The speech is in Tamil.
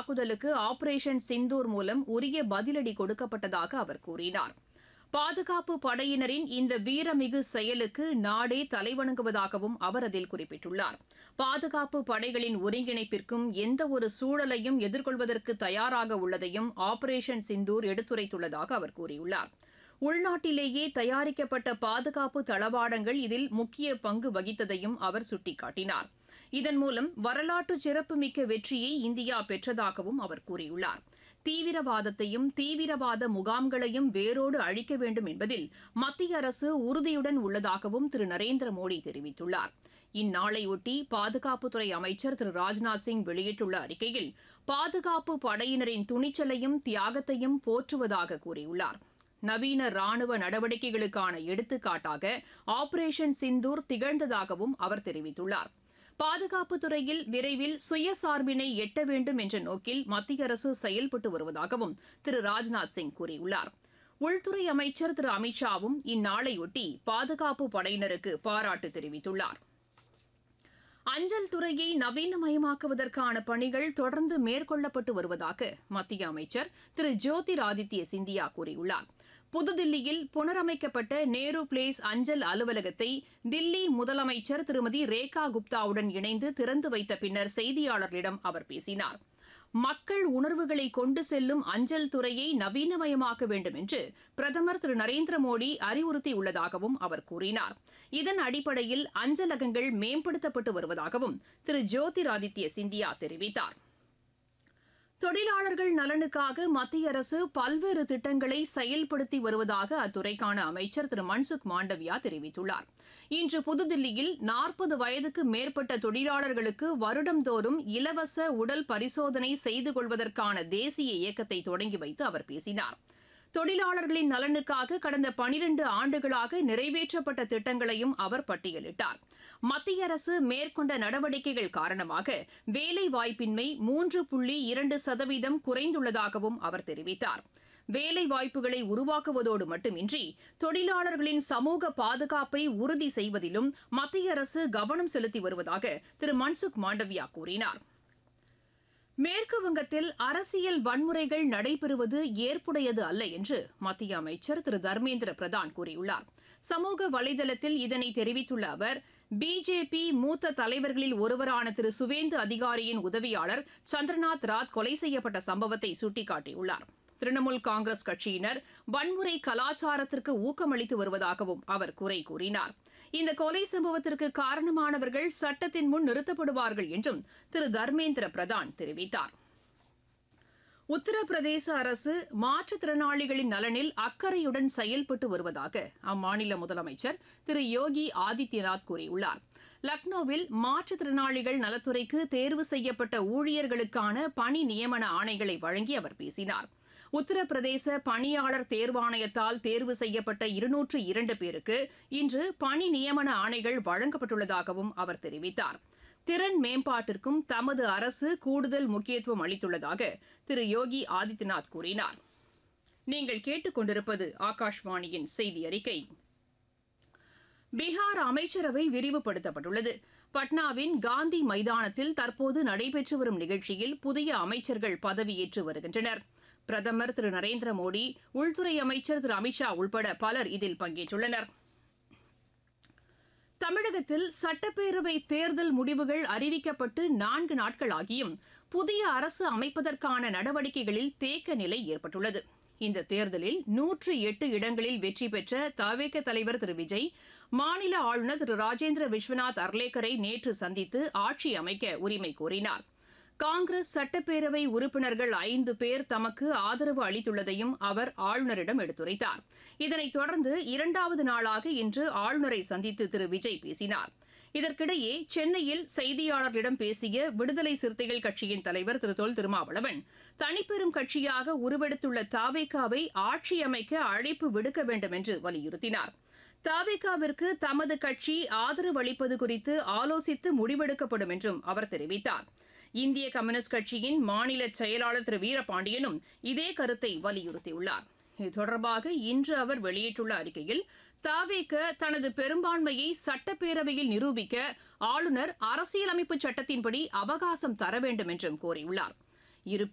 தாக்குதலுக்கு ஆபரேஷன் சிந்தூர் மூலம் உரிய பதிலடி கொடுக்கப்பட்டதாக அவர் கூறினார் பாதுகாப்பு படையினரின் இந்த வீரமிகு செயலுக்கு நாடே தலைவணங்குவதாகவும் அவர் அதில் குறிப்பிட்டுள்ளார் பாதுகாப்பு படைகளின் ஒருங்கிணைப்பிற்கும் எந்த ஒரு சூழலையும் எதிர்கொள்வதற்கு தயாராக உள்ளதையும் ஆபரேஷன் சிந்தூர் எடுத்துரைத்துள்ளதாக அவர் கூறியுள்ளார் உள்நாட்டிலேயே தயாரிக்கப்பட்ட பாதுகாப்பு தளவாடங்கள் இதில் முக்கிய பங்கு வகித்ததையும் அவர் சுட்டிக்காட்டினார் இதன் மூலம் வரலாற்று சிறப்புமிக்க வெற்றியை இந்தியா பெற்றதாகவும் அவர் கூறியுள்ளார் தீவிரவாதத்தையும் தீவிரவாத முகாம்களையும் வேரோடு அழிக்க வேண்டும் என்பதில் மத்திய அரசு உறுதியுடன் உள்ளதாகவும் திரு நரேந்திர மோடி தெரிவித்துள்ளார் இந்நாளையொட்டி பாதுகாப்புத்துறை அமைச்சர் திரு ராஜ்நாத் சிங் வெளியிட்டுள்ள அறிக்கையில் பாதுகாப்பு படையினரின் துணிச்சலையும் தியாகத்தையும் போற்றுவதாக கூறியுள்ளார் நவீன ராணுவ நடவடிக்கைகளுக்கான எடுத்துக்காட்டாக ஆபரேஷன் சிந்தூர் திகழ்ந்ததாகவும் அவர் தெரிவித்துள்ளார் பாதுகாப்பு துறையில் விரைவில் சுயசார்பினை எட்ட வேண்டும் என்ற நோக்கில் மத்திய அரசு செயல்பட்டு வருவதாகவும் திரு ராஜ்நாத் சிங் கூறியுள்ளார் உள்துறை அமைச்சர் திரு அமித்ஷாவும் இந்நாளையொட்டி பாதுகாப்பு படையினருக்கு பாராட்டு தெரிவித்துள்ளார் அஞ்சல் துறையை நவீனமயமாக்குவதற்கான பணிகள் தொடர்ந்து மேற்கொள்ளப்பட்டு வருவதாக மத்திய அமைச்சர் திரு ஜோதிராதித்ய சிந்தியா கூறியுள்ளார் புதுதில்லியில் புனரமைக்கப்பட்ட நேரு பிளேஸ் அஞ்சல் அலுவலகத்தை தில்லி முதலமைச்சர் திருமதி ரேகா குப்தாவுடன் இணைந்து திறந்து வைத்த பின்னர் செய்தியாளர்களிடம் அவர் பேசினார் மக்கள் உணர்வுகளை கொண்டு செல்லும் அஞ்சல் துறையை நவீனமயமாக்க வேண்டும் என்று பிரதமர் திரு நரேந்திர மோடி அறிவுறுத்தியுள்ளதாகவும் அவர் கூறினார் இதன் அடிப்படையில் அஞ்சலகங்கள் மேம்படுத்தப்பட்டு வருவதாகவும் திரு ஜோதிராதித்ய சிந்தியா தெரிவித்தார் தொழிலாளர்கள் நலனுக்காக மத்திய அரசு பல்வேறு திட்டங்களை செயல்படுத்தி வருவதாக அத்துறைக்கான அமைச்சர் திரு மன்சுக் மாண்டவியா தெரிவித்துள்ளார் இன்று புதுதில்லியில் நாற்பது வயதுக்கு மேற்பட்ட தொழிலாளர்களுக்கு வருடந்தோறும் இலவச உடல் பரிசோதனை செய்து கொள்வதற்கான தேசிய இயக்கத்தை தொடங்கி வைத்து அவர் பேசினார் தொழிலாளர்களின் நலனுக்காக கடந்த பனிரண்டு ஆண்டுகளாக நிறைவேற்றப்பட்ட திட்டங்களையும் அவர் பட்டியலிட்டார் மத்திய அரசு மேற்கொண்ட நடவடிக்கைகள் காரணமாக வேலை வாய்ப்பின்மை மூன்று புள்ளி இரண்டு சதவீதம் குறைந்துள்ளதாகவும் அவர் தெரிவித்தார் வேலை வாய்ப்புகளை உருவாக்குவதோடு மட்டுமின்றி தொழிலாளர்களின் சமூக பாதுகாப்பை உறுதி செய்வதிலும் மத்திய அரசு கவனம் செலுத்தி வருவதாக திரு மன்சுக் மாண்டவியா கூறினார் மேற்கு வங்கத்தில் அரசியல் வன்முறைகள் நடைபெறுவது ஏற்புடையது அல்ல என்று மத்திய அமைச்சர் திரு தர்மேந்திர பிரதான் கூறியுள்ளார் சமூக வலைதளத்தில் இதனை தெரிவித்துள்ள அவர் பிஜேபி மூத்த தலைவர்களில் ஒருவரான திரு சுவேந்து அதிகாரியின் உதவியாளர் சந்திரநாத் ராத் கொலை செய்யப்பட்ட சம்பவத்தை சுட்டிக்காட்டியுள்ளார் திரிணாமுல் காங்கிரஸ் கட்சியினர் வன்முறை கலாச்சாரத்திற்கு ஊக்கமளித்து வருவதாகவும் அவர் குறை கூறினார் இந்த கொலை சம்பவத்திற்கு காரணமானவர்கள் சட்டத்தின் முன் நிறுத்தப்படுவார்கள் என்றும் திரு தர்மேந்திர பிரதான் தெரிவித்தார் உத்தரப்பிரதேச அரசு மாற்றுத்திறனாளிகளின் நலனில் அக்கறையுடன் செயல்பட்டு வருவதாக அம்மாநில முதலமைச்சர் திரு யோகி ஆதித்யநாத் கூறியுள்ளார் லக்னோவில் மாற்றுத்திறனாளிகள் நலத்துறைக்கு தேர்வு செய்யப்பட்ட ஊழியர்களுக்கான பணி நியமன ஆணைகளை வழங்கி அவர் பேசினார் உத்தரப்பிரதேச பணியாளர் தேர்வாணையத்தால் தேர்வு செய்யப்பட்ட இருநூற்று இரண்டு பேருக்கு இன்று பணி நியமன ஆணைகள் வழங்கப்பட்டுள்ளதாகவும் அவர் தெரிவித்தார் திறன் மேம்பாட்டிற்கும் தமது அரசு கூடுதல் முக்கியத்துவம் அளித்துள்ளதாக திரு யோகி ஆதித்யநாத் கூறினார் நீங்கள் கேட்டுக்கொண்டிருப்பது ஆகாஷ்வாணியின் செய்தி அறிக்கை பீகார் அமைச்சரவை விரிவுபடுத்தப்பட்டுள்ளது பட்னாவின் காந்தி மைதானத்தில் தற்போது நடைபெற்று வரும் நிகழ்ச்சியில் புதிய அமைச்சர்கள் பதவியேற்று வருகின்றனர் பிரதமர் திரு நரேந்திர மோடி உள்துறை அமைச்சர் திரு அமித்ஷா உள்பட பலர் இதில் பங்கேற்றுள்ளனர் தமிழகத்தில் சட்டப்பேரவை தேர்தல் முடிவுகள் அறிவிக்கப்பட்டு நான்கு நாட்கள் ஆகியும் புதிய அரசு அமைப்பதற்கான நடவடிக்கைகளில் தேக்க நிலை ஏற்பட்டுள்ளது இந்த தேர்தலில் நூற்று எட்டு இடங்களில் வெற்றி பெற்ற தவேக தலைவர் திரு விஜய் மாநில ஆளுநர் திரு ராஜேந்திர விஸ்வநாத் அர்லேக்கரை நேற்று சந்தித்து ஆட்சி அமைக்க உரிமை கோரினார் காங்கிரஸ் சட்டப்பேரவை உறுப்பினர்கள் ஐந்து பேர் தமக்கு ஆதரவு அளித்துள்ளதையும் அவர் ஆளுநரிடம் எடுத்துரைத்தார் இதனைத் தொடர்ந்து இரண்டாவது நாளாக இன்று ஆளுநரை சந்தித்து திரு விஜய் பேசினார் இதற்கிடையே சென்னையில் செய்தியாளர்களிடம் பேசிய விடுதலை சிறுத்தைகள் கட்சியின் தலைவர் திரு தொல் திருமாவளவன் தனிப்பெரும் கட்சியாக உருவெடுத்துள்ள தாவேகாவை ஆட்சி அமைக்க அழைப்பு விடுக்க வேண்டும் என்று வலியுறுத்தினார் தாவேகாவிற்கு தமது கட்சி ஆதரவு அளிப்பது குறித்து ஆலோசித்து முடிவெடுக்கப்படும் என்றும் அவர் தெரிவித்தார் இந்திய கம்யூனிஸ்ட் கட்சியின் மாநில செயலாளர் திரு வீரபாண்டியனும் இதே கருத்தை வலியுறுத்தியுள்ளார் இது தொடர்பாக இன்று அவர் வெளியிட்டுள்ள அறிக்கையில் தாவேக தனது பெரும்பான்மையை சட்டப்பேரவையில் நிரூபிக்க ஆளுநர் அரசியலமைப்பு சட்டத்தின்படி அவகாசம் தர வேண்டும் என்றும் கோரியுள்ளார் இருப்பினும்